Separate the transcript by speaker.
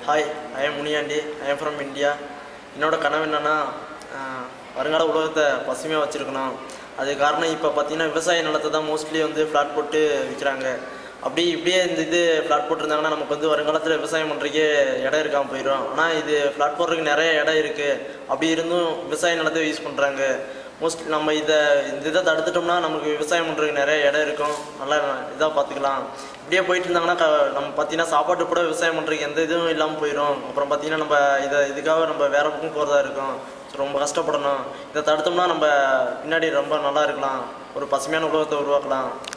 Speaker 1: hi I am Muniyandi I am from India என்னோட கனவு என்னென்னா வருங்கால உலகத்தை பசுமையாக வச்சுருக்கணும் அது காரணம் இப்போ பார்த்தீங்கன்னா விவசாய நிலத்தை தான் மோஸ்ட்லி வந்து ஃப்ளாட் போட்டு விற்கிறாங்க அப்படி இப்படியே இந்த இது ஃப்ளாட் போட்டிருந்தாங்கன்னா நமக்கு வந்து வருங்காலத்தில் விவசாயம் பண்ணுறதுக்கே இடம் இருக்காமல் போயிடும் ஆனால் இது ஃப்ளாட் போடுறதுக்கு நிறைய இடம் இருக்குது அப்படி இருந்தும் விவசாய நிலத்தை யூஸ் பண்ணுறாங்க மோஸ்ட் நம்ம இதை இந்த இதை தடுத்துட்டோம்னா நமக்கு விவசாயம் பண்ணுறதுக்கு நிறைய இடம் இருக்கும் நல்லா இதாக பார்த்துக்கலாம் இப்படியே போயிட்டு இருந்தாங்கன்னா க- நம்ம பார்த்தீங்கன்னா சாப்பாட்டு கூட விவசாயம் பண்ணுறதுக்கு எந்த இதுவும் இல்லாமல் போயிடும் அப்புறம் பார்த்தீங்கன்னா நம்ம இதை இதுக்காக நம்ம வேற பக்கம் போகிறதா இருக்கும் ஸோ ரொம்ப கஷ்டப்படணும் இதை தடுத்தோம்னா நம்ம பின்னாடி ரொம்ப நல்லா இருக்கலாம் ஒரு பசுமையான உலகத்தை உருவாக்கலாம்